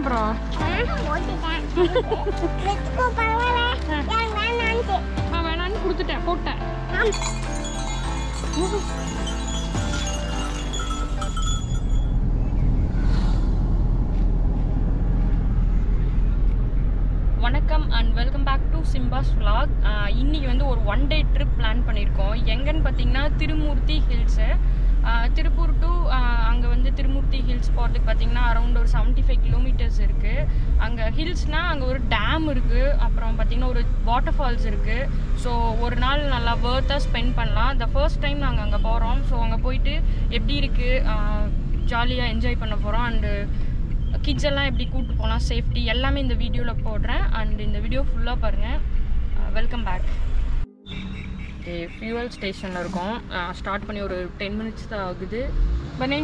அப்புறம் நான் வேணான்னு கொடுத்துட்டேன் போட்டேன் வணக்கம் and welcome back to Simba's vlog ஆஹ் இன்னைக்கு வந்து ஒரு ஒன் டே ட்ரிப் பிளான் பண்ணியிருக்கோம் எங்கன்னு பார்த்தீங்கன்னா திருமூர்த்தி ஹில்ஸு திருப்பூர் டு அங்கே வந்து திருமூர்த்தி ஹில்ஸ் போகிறதுக்கு பார்த்தீங்கன்னா அரௌண்ட் ஒரு செவன்ட்டி ஃபைவ் கிலோமீட்டர்ஸ் இருக்குது அங்கே ஹில்ஸ்னால் அங்கே ஒரு டேம் இருக்குது அப்புறம் பார்த்தீங்கன்னா ஒரு வாட்டர் ஃபால்ஸ் இருக்குது ஸோ ஒரு நாள் நல்லா வேர்த்தாக ஸ்பெண்ட் பண்ணலாம் த ஃபர்ஸ்ட் டைம் நாங்கள் அங்கே போகிறோம் ஸோ அங்கே போயிட்டு எப்படி இருக்குது ஜாலியாக என்ஜாய் பண்ண போகிறோம் அண்டு கிட்ஸ் எல்லாம் எப்படி கூட்டு போகலாம் சேஃப்டி எல்லாமே இந்த வீடியோவில் போடுறேன் அண்ட் இந்த வீடியோ ஃபுல்லாக பாருங்கள் வெல்கம் பேக் ஃபியூவல் ஸ்டேஷனில் இருக்கோம் ஸ்டார்ட் பண்ணி ஒரு டென் மினிட்ஸ் தான் ஆகுது பனே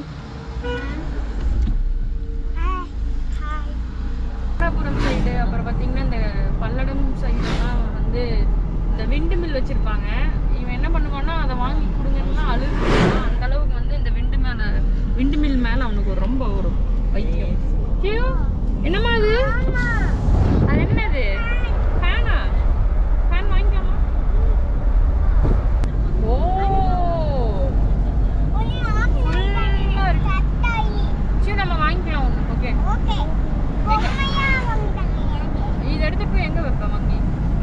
தாராபுரம் சைடு அப்புறம் பார்த்தீங்கன்னா இந்த பல்லடம் சைடுலாம் வந்து இந்த விண்டு மில் வச்சுருப்பாங்க இவன் என்ன பண்ணுவான்னா அதை வாங்கி கொடுங்கன்னா அழுகுவான் அந்த அளவுக்கு வந்து இந்த விண்டு மேலே விண்டு மில் மேலே அவனுக்கு ஒரு ரொம்ப ஒரு வைத்தியம் ஐயோ, என்னம்மா அது அது என்னது ஃபேனா ஃபேன் வாங்கிக்கலாமா ஓ ஃபுல்லாக இருக்கு சரி நம்ம வாங்கிக்கலாம் ஒன்று ஓகே இது எடுத்துட்டு போய் எங்கே வைப்பேன் மம்மி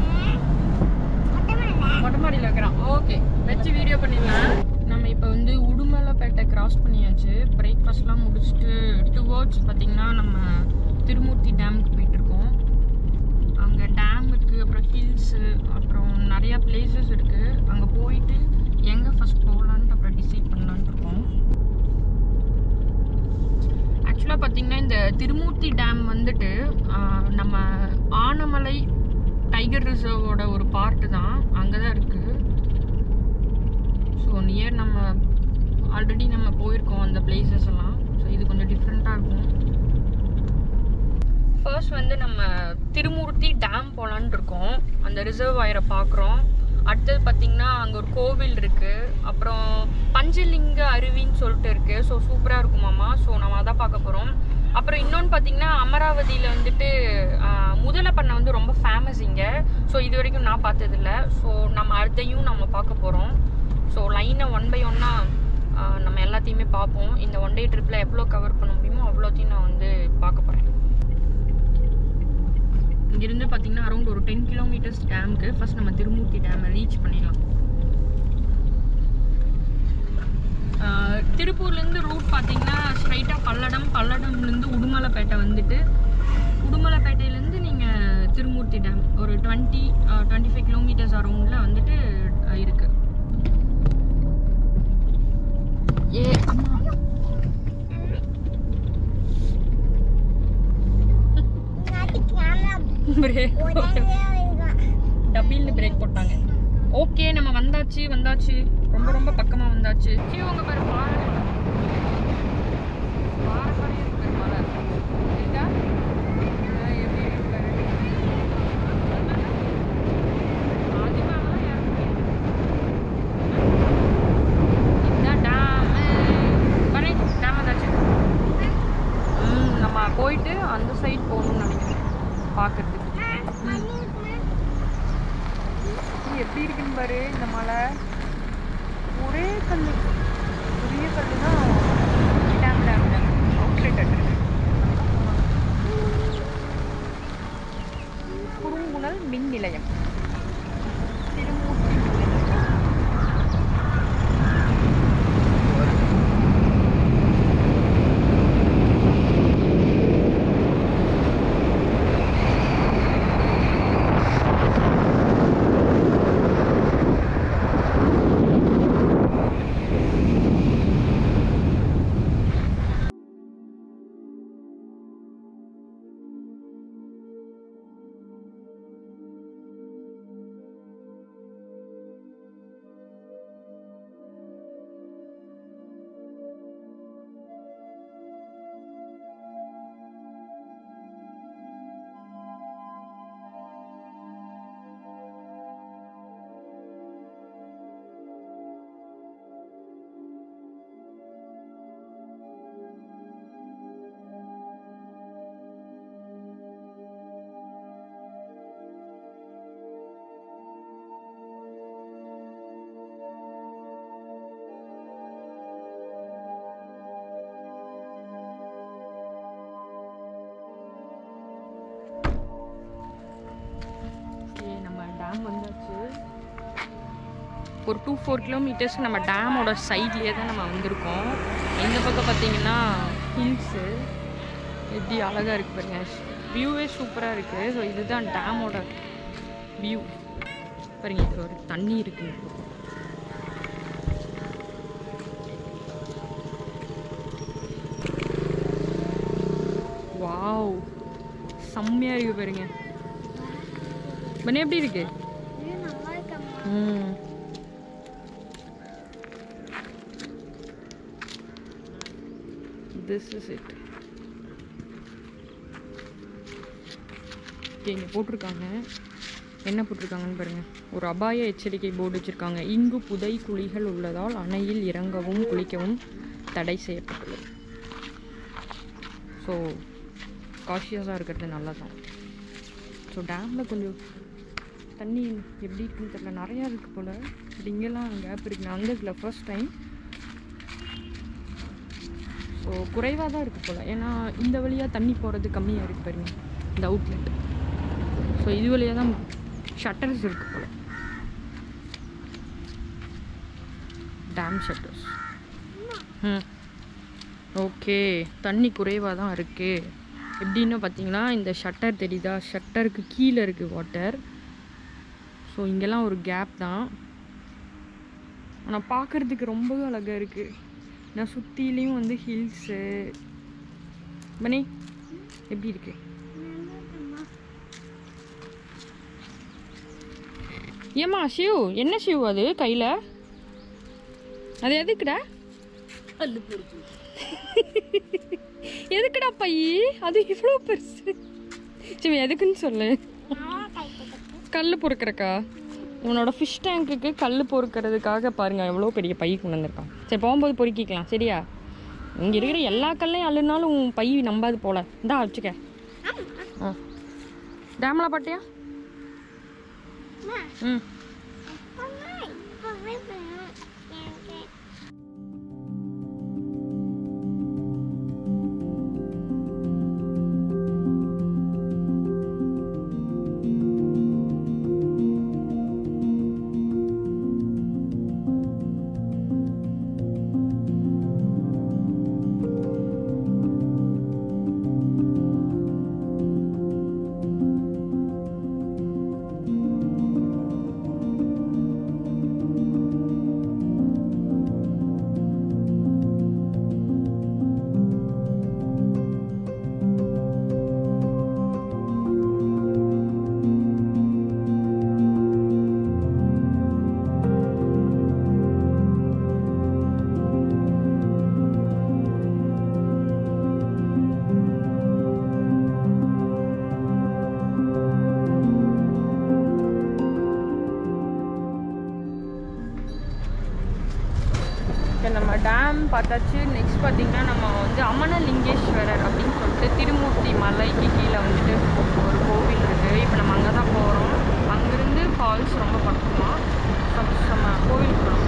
மொட்டை மாடியில் வைக்கிறான் ஓகே வச்சு வீடியோ பண்ணிடலாம் நம்ம இப்போ வந்து உடுமலைப்பேட்டை கிராஸ் பண்ணியாச்சு பிரேக்ஃபாஸ்ட்லாம் முடிச்சுட்டு டுவோர்ட்ஸ் பார்த்தீங்கன்னா நம்ம திருமூர்த்தி டேமுக்கு போயிட்டுருக்கோம் அங்கே டேம் இருக்குது அப்புறம் ஹில்ஸு அப்புறம் நிறையா பிளேசஸ் இருக்குது அங்கே போயிட்டு எங்கே ஃபஸ்ட் போகலான்ட்டு அப்புறம் டிசைட் பண்ணலான்ட்டு இருக்கோம் ஆக்சுவலாக பார்த்தீங்கன்னா இந்த திருமூர்த்தி டேம் வந்துட்டு ஆஹ், நம்ம ஆனமலை டைகர் ரிசர்வோட ஒரு பார்ட்டு தான் அங்கே தான் இருக்குது ஸோ நியர் நம்ம ஆல்ரெடி நம்ம போயிருக்கோம் அந்த பிளேசஸ் எல்லாம் ஸோ இது கொஞ்சம் டிஃப்ரெண்ட்டாக இருக்கும் ஃபர்ஸ்ட் வந்து நம்ம திருமூர்த்தி டேம் போகலான்னு இருக்கோம் அந்த ரிசர்வாயரை பார்க்குறோம் அடுத்தது பார்த்தீங்கன்னா அங்கே ஒரு கோவில் இருக்குது அப்புறம் பஞ்சலிங்க அருவின்னு சொல்லிட்டு இருக்குது ஸோ சூப்பராக இருக்குமாமா ஸோ நம்ம அதான் பார்க்க போகிறோம் அப்புறம் இன்னொன்று பார்த்தீங்கன்னா அமராவதியில் வந்துட்டு ஆஹ், முதலை பண்ணை வந்து ரொம்ப ஃபேமஸ் இங்கே ஸோ இது வரைக்கும் நான் பார்த்ததில்ல ஸோ நம்ம அடுத்தையும் நம்ம பார்க்க போகிறோம் ஸோ லைனை ஒன் பை ஒன்னாக நம்ம எல்லாத்தையுமே பார்ப்போம் இந்த ஒன் டே ட்ரிப்பில் எவ்வளோ கவர் பண்ண முடியுமோ அவ்வளோத்தையும் நான் வந்து பார்க்க போகிறேன் இங்கிருந்து பார்த்தீங்கன்னா அரௌண்ட் ஒரு டென் கிலோமீட்டர்ஸ் டேமுக்கு ஃபர்ஸ்ட் நம்ம திருமூர்த்தி டேமை ரீச் பண்ணிடலாம் ஆஹ் திருப்பூர்லேருந்து ரூட் பார்த்தீங்கன்னா ஸ்ட்ரைட்டாக பல்லடம் பல்லடம்லேருந்து உடுமலைப்பேட்டை வந்துட்டு உடுமலைப்பேட்டையிலேருந்து நீங்கள் திருமூர்த்தி டேம் ஒரு டுவெண்ட்டி டுவெண்ட்டி ஃபைவ் கிலோமீட்டர்ஸ் அரௌண்டில் வந்துட்டு ஆஹ் இருக்கு ஏ அம்மா பிரேக் டபிள்னு பிரேக் போட்டாங்க ஓகே நம்ம வந்தாச்சு வந்தாச்சு ரொம்ப ரொம்ப பக்கமா வந்தாச்சு கீழே உங்க பாரு பாறை பாறை மாதிரியே இருக்கு பாரு மலை தெரியுதா ஆ, எப்படி இருக்கு பாரு. ஆதி மேலலாம் ஏற முடியாது. இதுதான் dam. பாரு, dam வந்தாச்சு. ம், நம்ம போயிட்டு அந்த சைடு போகணும்னு நினைக்கிறேன் பார்க்கறதுக்கு இது எப்படி இருக்குன்னு பாரு இந்த மலை ஒரே கல் பெரிய ஒரு டூ ஃபோர் கிலோமீட்டர்ஸ் நம்ம டேமோட சைட்லேயே தான் நம்ம வந்திருக்கோம் இந்த பக்கம் பார்த்தீங்கன்னா ஹில்ஸு எப்படி அழகாக இருக்கு பாருங்க வியூவே சூப்பராக இருக்குது ஸோ இதுதான் டேமோட வியூ பாருங்க இப்போ ஒரு தண்ணி இருக்குது வாவ் செம்மையாக இருக்கு பாருங்க பனே எப்படி இருக்கு இது நல்லா இருக்கம்மா ம் திஸ் இஸ் இட் இங்கே போட்டிருக்காங்க என்ன போட்டிருக்காங்கன்னு பாருங்க ஒரு அபாய எச்சரிக்கை போர்டு வச்சுருக்காங்க இங்கு புதை குழிகள் உள்ளதால் அணையில் இறங்கவும் குளிக்கவும் தடை செய்யப்பட்டுள்ளது ஸோ காஷியஸாக இருக்கிறது நல்லதான் ஸோ டேமில் கொஞ்சம் தண்ணி எப்படி இருக்குன்னு தெரியல நிறையா இருக்குது போல் பட் இங்கெல்லாம் கேப் இருக்குது நான் வந்ததில்ல ஃபர்ஸ்ட் டைம் ஸோ குறைவாக தான் இருக்குது போல் ஏன்னா இந்த வழியாக தண்ணி போகிறது கம்மியாக இருக்குது பாருங்க இந்த அவுட்லெட் ஸோ இது வழியாக தான் ஷட்டர்ஸ் இருக்குது போல் டேம் ஷட்டர்ஸ் ம் ஓகே தண்ணி குறைவாக தான் இருக்குது எப்படின்னு பார்த்தீங்கன்னா இந்த ஷட்டர் தெரியுதா ஷட்டருக்கு கீழே இருக்குது வாட்டர் ஸோ இங்கெல்லாம் ஒரு கேப் தான் ஆனால் பார்க்குறதுக்கு ரொம்ப அழகாக இருக்குது நான் சுற்றிலையும் வந்து ஹில்ஸு மணி எப்படி இருக்கு ஏம்மா ஷிவ் என்ன ஷிவ் அது கையில் அது எதுக்குடா பல்லு பொறுப்பு எதுக்குடா பை அது இவ்வளோ பெருசு சரி எதுக்குன்னு சொல்லு கல் பொறுக்கிறக்கா உன்னோட ஃபிஷ் டேங்க்குக்கு கல் பொறுக்கிறதுக்காக பாருங்க எவ்வளோ பெரிய பை கொண்டு வந்திருக்கான் சரி போகும்போது பொறுக்கிக்கலாம் சரியா இங்கே இருக்கிற எல்லா கல்லையும் அள்ளுனாலும் உன் பை நம்பாது போல இந்தா வச்சுக்க ஆ டேமில் பாட்டியா ம் இப்போ நம்ம டேம் பார்த்தாச்சு நெக்ஸ்ட் பார்த்தீங்கன்னா நம்ம வந்து அமனலிங்கேஸ்வரர் அப்படின்னு சொல்லிட்டு திருமூர்த்தி மலைக்கு கீழே வந்துட்டு ஒரு கோவில் இருக்குது இப்போ நம்ம அங்கே தான் போகிறோம் அங்கேருந்து ஃபால்ஸ் ரொம்ப பக்கமா நம்ம கோவில் போகிறோம்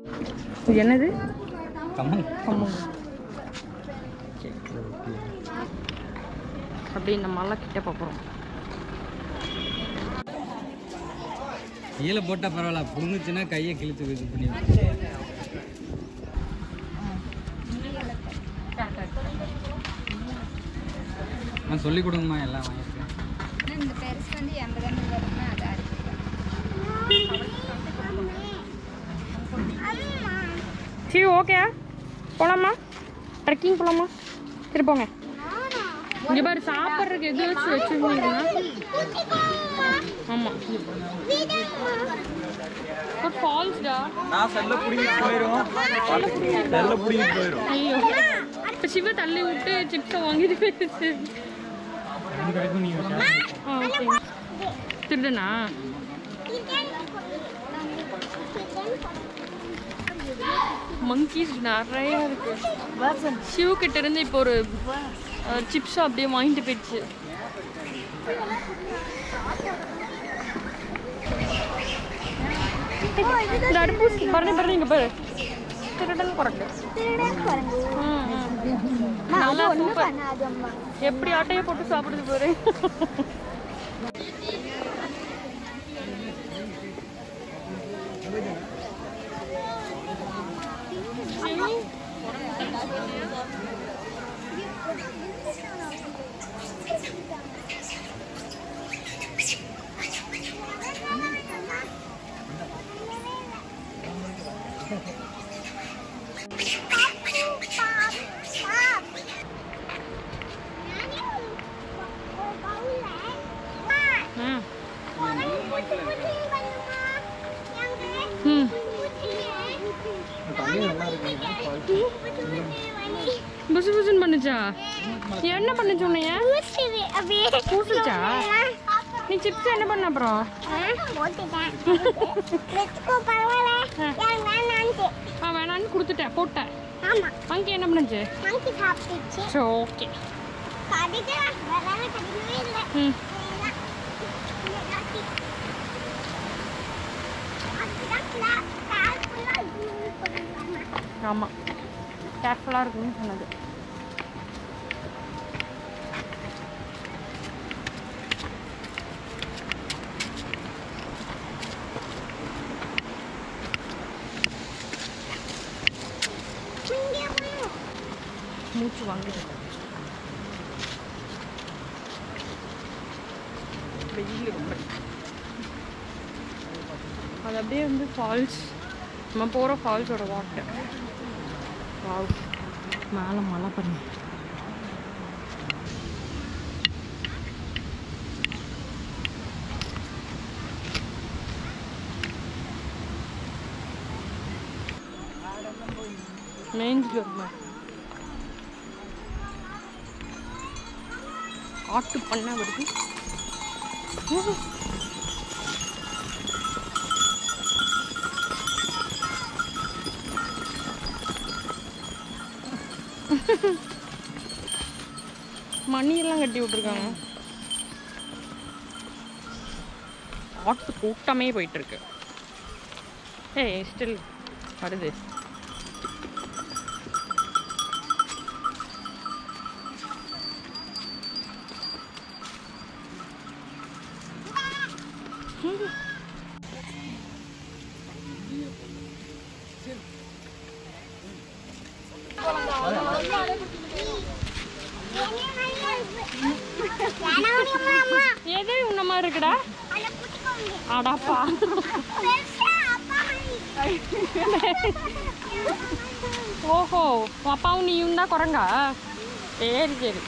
இது என்னது கம்மன் கம்மங்க அப்படியே இந்த மலை கிட்ட பார்க்குறோம் கீழே போட்டால் பரவாயில்ல புடுங்குச்சுன்னா கையை கிழித்து இது பண்ணிடும் நான் சொல்லி கொடுங்கம்மா எல்லாம் வாங்கியிருக்கேன் இந்த பெருசு வந்து எண்பது வரும்னா அது சரி ஓகே போகலாமா ட்ரெக்கிங் போகலாமா சரி போங்க இங்கே பாரு சாப்பிட்றதுக்கு எது வச்சு வச்சுருந்தீங்கன்னா ஆமாம் ஒரு ஃபால்ஸ்டா நான் செல்ல பிடிங்கிட்டு போயிடும் செல்ல பிடிங்கிட்டு போயிடும் ஐயோ இப்போ சிவ தள்ளி விட்டு சிப்ஸை வாங்கிட்டு போயிடுச்சு ஆ ஓகே திருடனா மங்கீஸ் நிறைய இருக்கு சிவ கிட்ட இருந்து இப்போ ஒரு சிப்ஸ் அப்படியே வாங்கிட்டு போயிடுச்சு இந்த அடுப்பூசி பாருங்க பாருங்க இங்க பாரு திருடன் குரங்கு ம், ம். நல்லா சூப்பர் எப்படி ஆட்டையை போட்டு சாப்பிடுது பாரு ம் ம் புசு புசுன்னு பண்ணுச்சா என்ன பண்ணுச்சு உன்னைய பூசுச்சா நீ சிப்ஸ் என்ன பண்ண அப்புறம் ஆ வேணான்னு கொடுத்துட்டேன் போட்டேன் அங்கே என்ன பண்ணுச்சு சரி ஓகே ம் ஆமாம் கேர்ஃபுல்லாக இருக்குன்னு சொன்னது மூச்சு வாங்குது வெயில் ரொம்ப அது அப்படியே வந்து ஃபால்ஸ் நம்ம போகிற ஃபால்ஸோட வாட்டர் வாவ் மேலே மழை பண்ணு மேய்ஞ்சிட்டு வருமா ஆட்டு பண்ண வருது மணியெல்லாம் கட்டி விட்டுருக்காங்க ஆட்டு கூட்டமே போயிட்டு இருக்கு ஏய் ஸ்டில் வருது எது உன்ன மாதிரி இருக்குடா அடாப்பா ஓஹோ உன் அப்பாவும் நீயும் தான் குரங்கா சரி சரி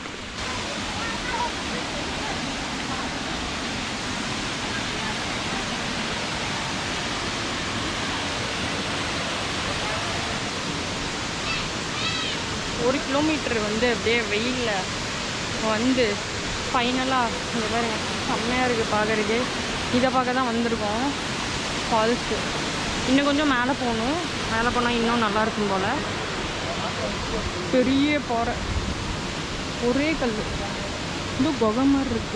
ஒரு கிலோமீட்டர் வந்து அப்படியே வெயிலில் வந்து ஃபைனலாக இங்கே பாருங்க செம்மையாக இருக்குது பார்க்குறதுக்கு இதை பார்க்க தான் வந்திருக்கோம் ஃபால்ஸு இன்னும் கொஞ்சம் மேலே போகணும் மேலே போனால் இன்னும் நல்லா இருக்கும் போல் பெரிய பாறை ஒரே கல் இது குகை மாதிரி இருக்கு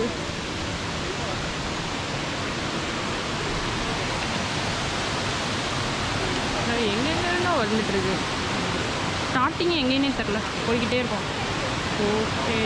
அது எங்கெங்க வந்துட்டு இருக்கு ஸ்டார்டிங் எங்கேனே தெரில போய்கிட்டே இருக்கோம் ஓகே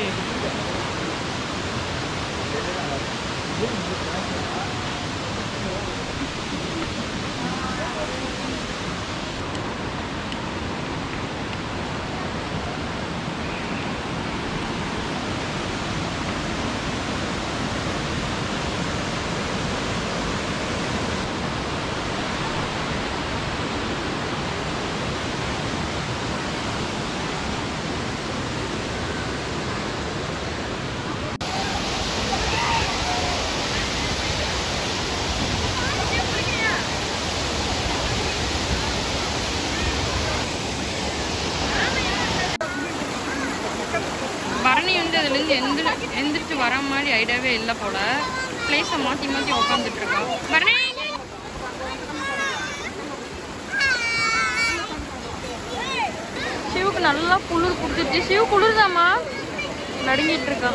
பரணி வந்து அதுலேருந்து எந்திர எந்திரிச்சு வர மாதிரி ஐடியாவே இல்லை போல பிளேஸை மாற்றி மாற்றி உட்காந்துட்டு இருக்கா பரணி சிவுக்கு நல்லா குளிர் பிடிச்சிருச்சு சிவ குளிர்தாம்மா நடுங்கிட்டு இருக்கா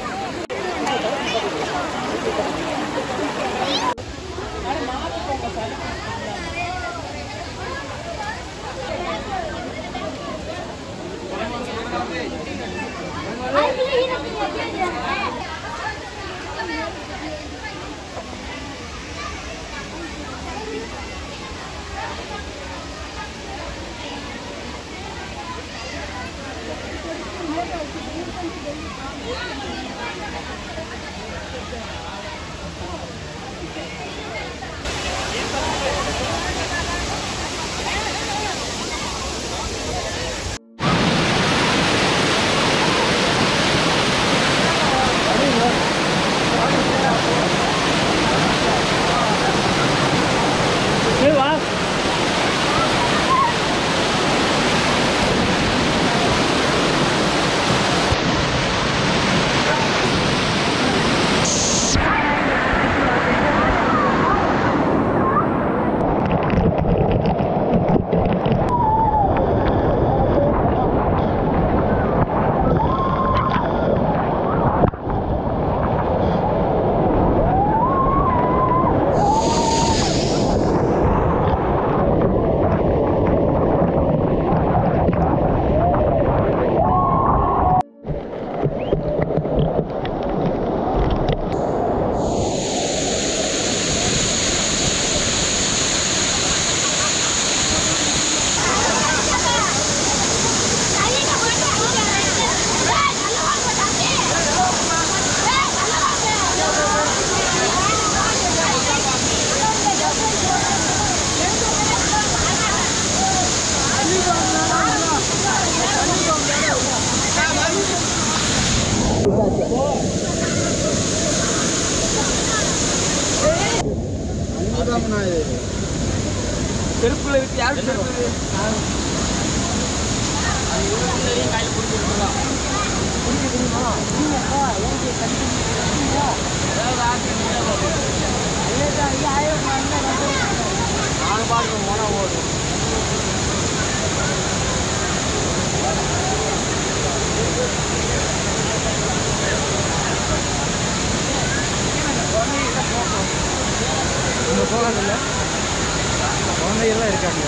செருப்புல இருக்கு யார் செருப்பு நாலு பாட்டு போனா ஓடும் இங்க போகாதுல்ல குழந்தைகள்லாம் இருக்காங்க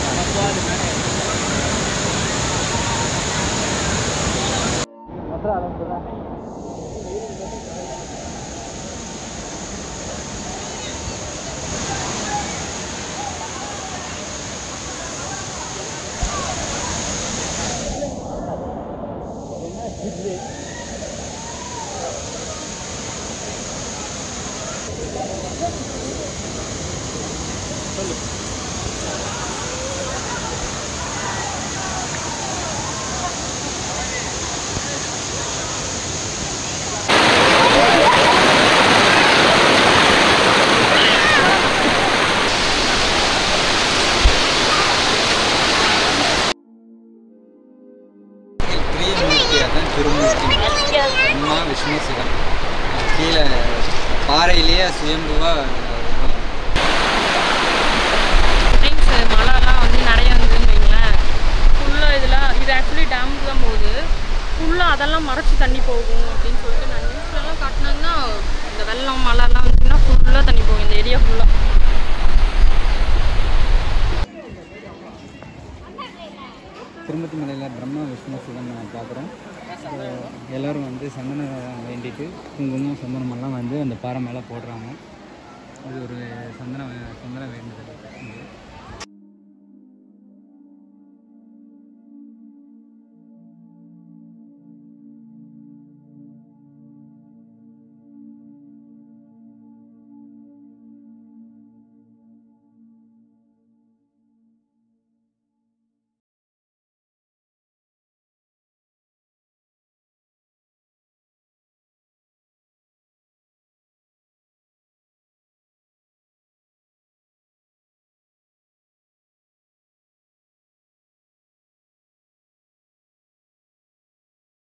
தான் திருமூர்த்தி அம்மா விஷ்ணு சிவன் கீழே பாறையிலேயே சுயம்புவாக ட்ரிங்க்ஸ் மழைலாம் வந்து நிறைய இருந்ததுன்னு வைங்களேன் ஃபுல்லாக இதெல்லாம் இது ஆக்சுவலி டேமுக்கு தான் போகுது ஃபுல்லாக அதெல்லாம் மறைச்சி தண்ணி போகும் அப்படின்னு சொல்லிட்டு நான் நியூஸ்லலாம் காட்டினாங்கன்னா இந்த வெள்ளம் மழைலாம் வந்துச்சுன்னா ஃபுல்லாக தண்ணி போகும் இந்த ஏரியா ஃபுல்லாக திருமூர்த்தி மலையில் பிரம்மா விஷ்ணு சிவன் பார்க்குறோம் எல்லோரும் வந்து சந்தனம் வேண்டிட்டு குங்குமம் சந்தனமெல்லாம் வந்து அந்த பாறை மேலே போடுறாங்க இது ஒரு சந்தன சந்தன வேண்டுதல் இங்கே